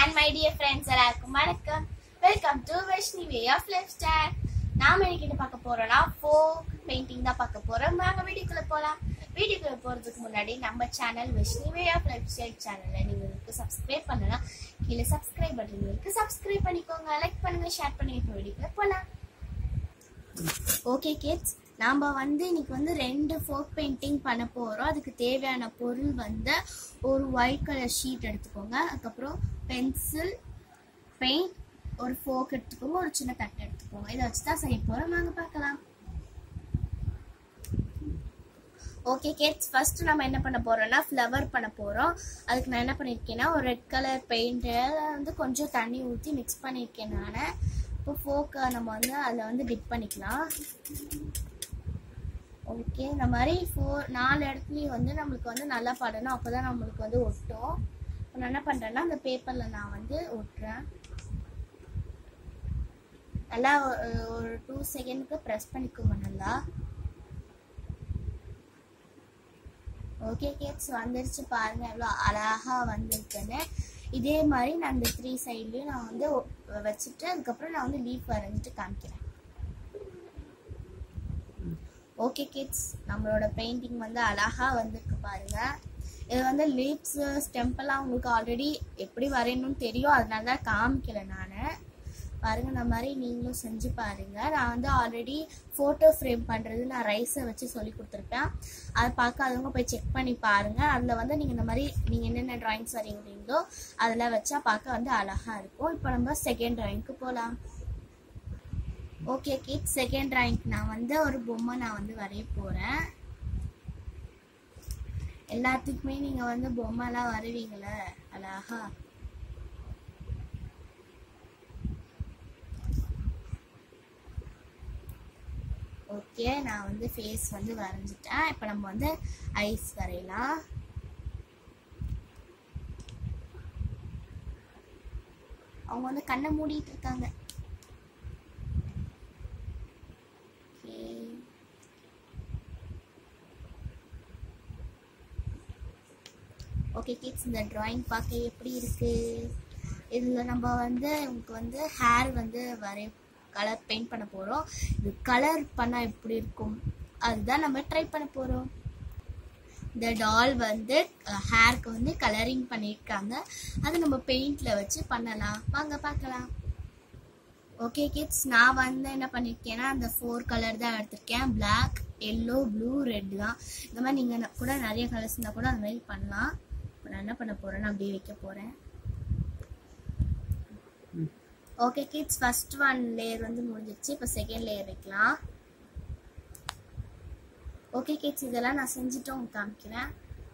And my dear friends எல்லாருக்கும் வணக்கம் welcome to Vaishni way of lifestyle நாம இன்னைக்கு என்ன பார்க்க போறோம்னா ஃபோக் பெயிண்டிங் தான் பார்க்க போறோம் வாங்க வீடியோக்குள்ள போலாம் வீடியோக்குள்ள போறதுக்கு முன்னாடி நம்ம channel Vaishni way of lifestyle சேனல்ல நீங்க இதுக்கு சப்ஸ்கிரைப் பண்ணலாம் கீழே சப்ஸ்கிரைப் பட்டன் இருக்கு சப்ஸ்கிரைப் பண்ணிக்கோங்க லைக் பண்ணுங்க ஷேர் பண்ணுங்க இப்போ வீடியோக்குள்ள போலாம் ஓகே கிட்ஸ் நாம் வந்து இன்னைக்கு வந்து ரெண்டு ஃபோக் பெயிண்டிங் பண்ண போகிறோம் அதுக்கு தேவையான பொருள் வந்து ஒரு ஒயிட் கலர் ஷீட் எடுத்துக்கோங்க அதுக்கப்புறம் பென்சில் பெயிண்ட் ஒரு ஃபோக் எடுத்துக்கோங்க ஒரு சின்ன தட்டு எடுத்துக்கோங்க இதை வச்சு தான் செய்ய போகிறோம் வாங்க பார்க்கலாம் ஓகே கிட்ஸ் ஃபர்ஸ்ட் நம்ம என்ன பண்ண போறோம்னா ஃப்ளவர் பண்ண போறோம் அதுக்கு நான் என்ன பண்ணியிருக்கேன்னா ஒரு ரெட் கலர் பெயிண்ட்டு வந்து கொஞ்சம் தண்ணி ஊற்றி மிக்ஸ் பண்ணியிருக்கேன் நான் இப்போ ஃபோக்கை நம்ம வந்து அதில் வந்து டிப் பண்ணிக்கலாம் ஓகே இந்த மாதிரி ஃபோர் நாலு இடத்துலையும் வந்து நம்மளுக்கு வந்து நல்லா படணும் அப்போ தான் நம்மளுக்கு வந்து ஒட்டும் இப்போ நான் என்ன பண்ணுறேன்னா அந்த பேப்பரில் நான் வந்து ஒட்டுறேன் நல்லா ஒரு- ஒரு டூ செகண்டுக்கு ப்ரெஸ் பண்ணிக்கோங்க நல்லா ஓகே கேக்ஸ் வந்துருச்சு பாருங்க எவ்வளோ அழகா வந்திருக்குன்னு இதே மாதிரி நான் இந்த த்ரீ சைட்லயும் நான் வந்து ஒ- வச்சுட்டு அதுக்கப்புறம் நான் வந்து லீஃப் வரைஞ்சிட்டு காமிக்கிறேன் ஓகே கிட்ஸ் நம்மளோட பெயிண்டிங் வந்து அழகா வந்திருக்கு பாருங்க இது வந்து லீவ்ஸ் ஸ்டெம்பெல்லாம் உங்களுக்கு ஆல்ரெடி எப்படி வரையணும்னு தெரியும் அதனால தான் காமிக்கல நான் பாருங்க இந்த மாதிரி நீங்களும் செஞ்சு பாருங்க நான் வந்து ஆல்ரெடி ஃபோட்டோ ஃப்ரேம் பண்ணுறது நான் ரைஸை வச்சு சொல்லி கொடுத்துருப்பேன் அதை பார்க்காதவங்க போய் செக் பண்ணி பாருங்க அதில் வந்து நீங்கள் இந்த மாதிரி நீங்கள் என்னென்ன ட்ராயிங்ஸ் வரைகிறீங்களோ அதில் வச்சா பார்க்க வந்து அழகா இருக்கும் இப்போ நம்ம செகண்ட் ட்ராயிங்க்கு போகலாம் ஓகே கிட் செகண்ட் ட்ராயிங்க்கு நான் வந்து ஒரு பொம்மை நான் வந்து வரைய போகிறேன் எல்லாத்துக்குமே நீங்கள் வந்து பொம்மைலாம் வரைவீங்களே அழகா ஓகே நான் வந்து ஃபேஸ் வந்து வரைஞ்சிட்டேன் இப்போ நம்ம வந்து ஐஸ் வரையலாம் அவங்க வந்து கண்ணை மூடிட்டு இருக்காங்க Okay. ஓகே கிட்ஸ் இந்த டிராயிங் பார்க்க எப்படி இருக்கு இதில் நம்ம வந்து உங்களுக்கு வந்து ஹேர் வந்து வரைய கலர் பெயிண்ட் பண்ண போகிறோம் இது கலர் பண்ணால் எப்படி இருக்கும் அதுதான் நம்ம ட்ரை பண்ண போகிறோம் இந்த டால் வந்து ஹேருக்கு வந்து கலரிங் பண்ணியிருக்காங்க அது நம்ம பெயிண்டில் வச்சு பண்ணலாம் வாங்க பார்க்கலாம் ஓகே கிட்ஸ் நான் வந்து என்ன பண்ணியிருக்கேன்னா அந்த ஃபோர் கலர் தான் எடுத்திருக்கேன் Black எல்லோ ப்ளூ ரெட் தான் இந்த மாதிரி நீங்கள் கூட நிறைய கலர்ஸ் இருந்தால் கூட அந்த மாதிரி பண்ணலாம் இப்போ நான் என்ன பண்ண போகிறேன்னா அப்படியே வைக்க போகிறேன் okay kids first one layer வந்து முடிஞ்சிருச்சு இப்போ செகண்ட் லேயர் வைக்கலாம் ஓகே கிட்ஸ் இதெல்லாம் நான் செஞ்சுட்டு உங்களுக்கு காமிக்கிறேன்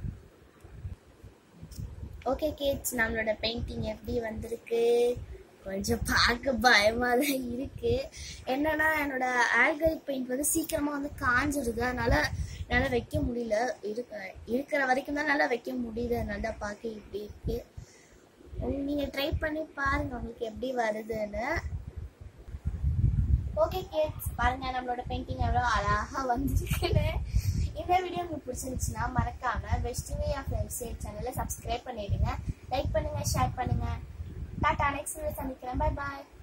ஓகே கிட்ஸ் நம்மளோட பெயிண்டிங் எப்படி வந்திருக்கு கொஞ்சம் பார்க்க பயமா தான் இருக்கு என்னன்னா என்னோட ஆல்கலிக் பெயிண்ட் வந்து சீக்கிரமா வந்து காஞ்சிருது அதனால என்னால் வைக்க முடியல இருக்க இருக்கிற வரைக்கும் தான் நல்லா வைக்க முடியுது அதனால தான் பார்க்க இப்படி இருக்கு உம், நீங்க ட்ரை பண்ணி பாருங்க உங்களுக்கு எப்படி வருதுன்னு ஓகே கிட்ஸ் பாருங்க நம்மளோட பெயிண்டிங் எவ்வளோ அழகா வந்திருக்குன்னு இந்த வீடியோ உங்களுக்கு பிடிச்சிருந்துச்சுன்னா மறக்காம best way of lifestyle சேனலை சப்ஸ்கிரைப் பண்ணிடுங்க லைக் பண்ணுங்க ஷேர் பண்ணுங்க டாடா நெக்ஸ்ட் வீடியோ சந்திக்கிறேன் பை பாய்